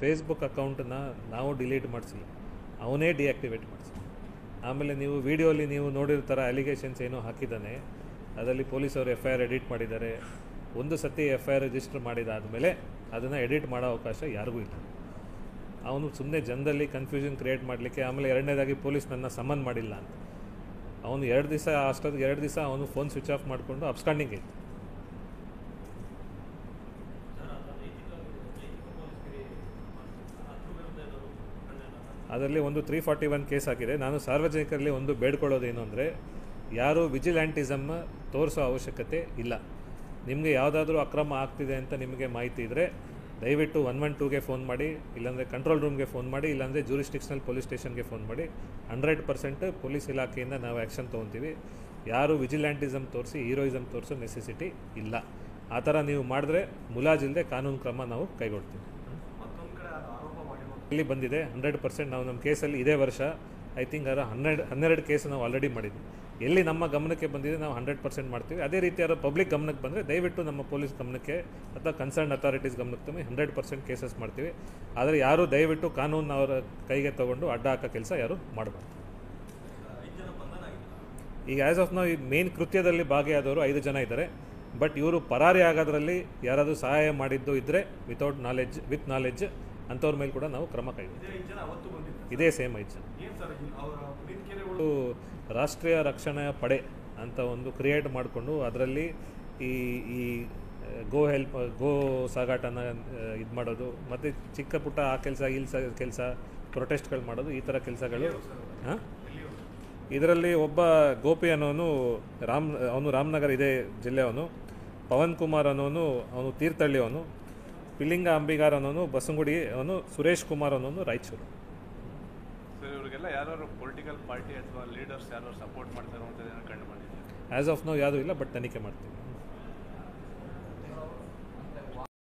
Facebook ಅಕೌಂಟನ್ನ ನಾವು delete ಮಾಡಿಸಿಲ್ಲ ಅವನೇ ಡಿಆಕ್ಟಿವೇಟ್ ಮಾಡಿಸಿ ಆಮೇಲೆ ನೀವು ವಿಡಿಯೋಲಿ ನೀವು ನೋಡಿರೋ ಥರ ಅಲಿಗೇಷನ್ಸ್ ಏನೋ ಹಾಕಿದ್ದಾನೆ ಅದರಲ್ಲಿ ಪೊಲೀಸವರು ಎಫ್ ಐ ಆರ್ ಎಡಿಟ್ ಮಾಡಿದ್ದಾರೆ ಒಂದು ಸತಿ ಎಫ್ ಐ ಆರ್ ರಿಜಿಸ್ಟರ್ ಮಾಡಿದಾದಮೇಲೆ ಅದನ್ನು ಎಡಿಟ್ ಮಾಡೋ ಅವಕಾಶ ಯಾರಿಗೂ ಇಲ್ಲ ಅವನು ಸುಮ್ಮನೆ ಜನದಲ್ಲಿ ಕನ್ಫ್ಯೂಷನ್ ಕ್ರಿಯೇಟ್ ಮಾಡಲಿಕ್ಕೆ ಆಮೇಲೆ ಎರಡನೇದಾಗಿ ಪೊಲೀಸ್ ನನ್ನ ಸಮನ್ ಮಾಡಿಲ್ಲ ಅಂತ ಅವನು ಎರಡು ದಿವಸ ಅಷ್ಟೊತ್ತಿಗೆ ಎರಡು ದಿವಸ ಅವನು ಫೋನ್ ಸ್ವಿಚ್ ಆಫ್ ಮಾಡಿಕೊಂಡು ಅಬ್ಸ್ಕಾಂಡಿಂಗ್ ಇತ್ತು ಅದರಲ್ಲಿ ಒಂದು ತ್ರೀ ಫಾರ್ಟಿ ಒನ್ ಕೇಸ್ ಆಗಿದೆ ನಾನು ಸಾರ್ವಜನಿಕರಲ್ಲಿ ಒಂದು ಬೇಡ್ಕೊಳ್ಳೋದೇನು ಅಂದರೆ ಯಾರು ವಿಜಿಲ್ಯಾಂಟಿಸಮ್ ತೋರಿಸೋ ಅವಶ್ಯಕತೆ ಇಲ್ಲ ನಿಮಗೆ ಯಾವುದಾದ್ರೂ ಅಕ್ರಮ ಆಗ್ತಿದೆ ಅಂತ ನಿಮಗೆ ಮಾಹಿತಿ ಇದ್ದರೆ ದಯವಿಟ್ಟು ಒನ್ ಒನ್ ಟೂಗೆ ಫೋನ್ ಮಾಡಿ ಇಲ್ಲಾಂದರೆ ಕಂಟ್ರೋಲ್ ರೂಮ್ಗೆ ಫೋನ್ ಮಾಡಿ ಇಲ್ಲಾಂದರೆ ಜೂರಿಸ್ಟಿಕ್ಷನಲ್ ಪೊಲೀಸ್ ಸ್ಟೇಷನ್ಗೆ ಫೋನ್ ಮಾಡಿ ಹಂಡ್ರೆಡ್ ಪರ್ಸೆಂಟ್ ಪೊಲೀಸ್ ಇಲಾಖೆಯಿಂದ ನಾವು ಆ್ಯಕ್ಷನ್ ತೊಗೊತೀವಿ ಯಾರು ವಿಜಿಲ್ಯಾಂಟಿಸಮ್ ತೋರಿಸಿ ಹೀರೋಯಿಸಮ್ ತೋರಿಸೋ ನೆಸೆಸಿಟಿ ಇಲ್ಲ ಆ ಥರ ನೀವು ಮಾಡಿದ್ರೆ ಮುಲಾಜಿಲ್ಲದೆ ಕಾನೂನು ಕ್ರಮ ನಾವು ಕೈಗೊಳ್ತೀವಿ ಮತ್ತೊಂದು ಕಡೆ ಅದು ಆರೋಪ ಮಾಡಿರುವ ಇಲ್ಲಿ ಬಂದಿದೆ ಹಂಡ್ರೆಡ್ ಪರ್ಸೆಂಟ್ ನಾವು ನಮ್ಮ ಕೇಸಲ್ಲಿ ಇದೇ ವರ್ಷ ಐ ಥಿಂಕ್ ಅದರ ಹನ್ನೆರಡು ಹನ್ನೆರಡು ಕೇಸ್ ನಾವು ಆಲ್ರೆಡಿ ಮಾಡಿದ್ವಿ ಎಲ್ಲಿ ನಮ್ಮ ಗಮನಕ್ಕೆ ಬಂದಿದೆ ನಾವು ಹಂಡ್ರೆಡ್ ಪರ್ಸೆಂಟ್ ಮಾಡ್ತೀವಿ ಅದೇ ರೀತಿ ಯಾರೋ ಪಬ್ಲಿಕ್ ಗಮನಕ್ಕೆ ಬಂದರೆ ದಯವಿಟ್ಟು ನಮ್ಮ ಪೊಲೀಸ್ ಗಮನಕ್ಕೆ ಅಥವಾ ಕನ್ಸರ್ನ್ ಅಥಾರಿಟೀಸ್ ಗಮನಕ್ಕೆ ತಂದು ಹಂಡ್ರೆಡ್ ಪರ್ಸೆಂಟ್ ಕೇಸಸ್ ಮಾಡ್ತೀವಿ ಆದರೆ ಯಾರು ದಯವಿಟ್ಟು ಕಾನೂನು ಅವರ ಕೈಗೆ ತಗೊಂಡು ಅಡ್ಡ ಹಾಕೋ ಕೆಲಸ ಯಾರು ಮಾಡಬಾರ್ದು ಐದು ಜನ ಬಂಧನ ಆಗಿಲ್ಲ ಈಗ ಆ್ಯಸ್ ಆಫ್ ನಾವು ಈ ಮೇನ್ ಕೃತ್ಯದಲ್ಲಿ ಭಾಗಿಯಾದವರು ಐದು ಜನ ಇದ್ದಾರೆ ಬಟ್ ಇವರು ಪರಾರಿ ಆಗೋದ್ರಲ್ಲಿ ಯಾರಾದರೂ ಸಹಾಯ ಮಾಡಿದ್ದು ಇದ್ದರೆ ವಿತೌಟ್ ನಾಲೆಡ್ಜ್ ವಿತ್ ನಾಲೆಡ್ಜ್ ಅಂಥವ್ರ ಮೇಲೆ ಕೂಡ ನಾವು ಕ್ರಮ ಕೈಗೊಳ್ತೀವಿ ಇದೇ ಐದು ಜನ ಅವತ್ತು ಬಂದಿದ್ದಾರೆ ಇದೇ ಸೇಮ್ ಐದು ಜನ ಏನು ಸರ್ ಅವರ ಪುನೀತ್ ಕೆರೆಗಳು ಒಂದು ರಾಷ್ಟ್ರೀಯ ರಕ್ಷಣಾ ಪಡೆ ಅಂತ ಒಂದು ಕ್ರಿಯೇಟ್ ಮಾಡಿಕೊಂಡು ಅದರಲ್ಲಿ ಈ ಈ ಗೋ ಹೆಲ್ಪ್ ಗೋ ಸಾಗಾಟನ ಇದು ಮಾಡೋದು ಮತ್ತು ಚಿಕ್ಕ ಪುಟ್ಟ ಆ ಕೆಲಸ ಇಲ್ಸ ಕೆಲಸ ಪ್ರೊಟೆಸ್ಟ್ಗಳು ಮಾಡೋದು ಈ ಥರ ಕೆಲಸಗಳು ಹಾಂ ಇದರಲ್ಲಿ ಒಬ್ಬ ಗೋಪಿ ಅನ್ನೋನು ರಾಮ್ ಅವನು ರಾಮನಗರ ಇದೇ ಜಿಲ್ಲೆಯವನು ಪವನ್ ಕುಮಾರ್ ಅನ್ನೋನು ಅವನು ತೀರ್ಥಹಳ್ಳಿ ಅವನು ಪಿಲಿಂಗ ಅಂಬಿಗಾರ್ ಅನ್ನೋನು ಬಸಂಗುಡಿ ಅವನು ಸುರೇಶ್ ಕುಮಾರ್ ಅನ್ನೋನು ರಾಯಚೂರು ಸರ್ ಇವರಿಗೆಲ್ಲ ಯಾರು ಪೊಲಿಟಿಕಲ್ ಪಾರ್ಟಿ ಅಥವಾ ಲೀಡರ್ಸ್ ಯಾರು ಸಪೋರ್ಟ್ ಮಾಡ್ತಾರೆ ಅಂತ ಏನೋ ಕಂಡು ಬಂದಿದೆ ಆ್ಯಸ್ ಆಫ್ ನಾವು ಯಾವುದೂ ಇಲ್ಲ ಬಟ್ ತನಿಖೆ ಮಾಡ್ತೀವಿ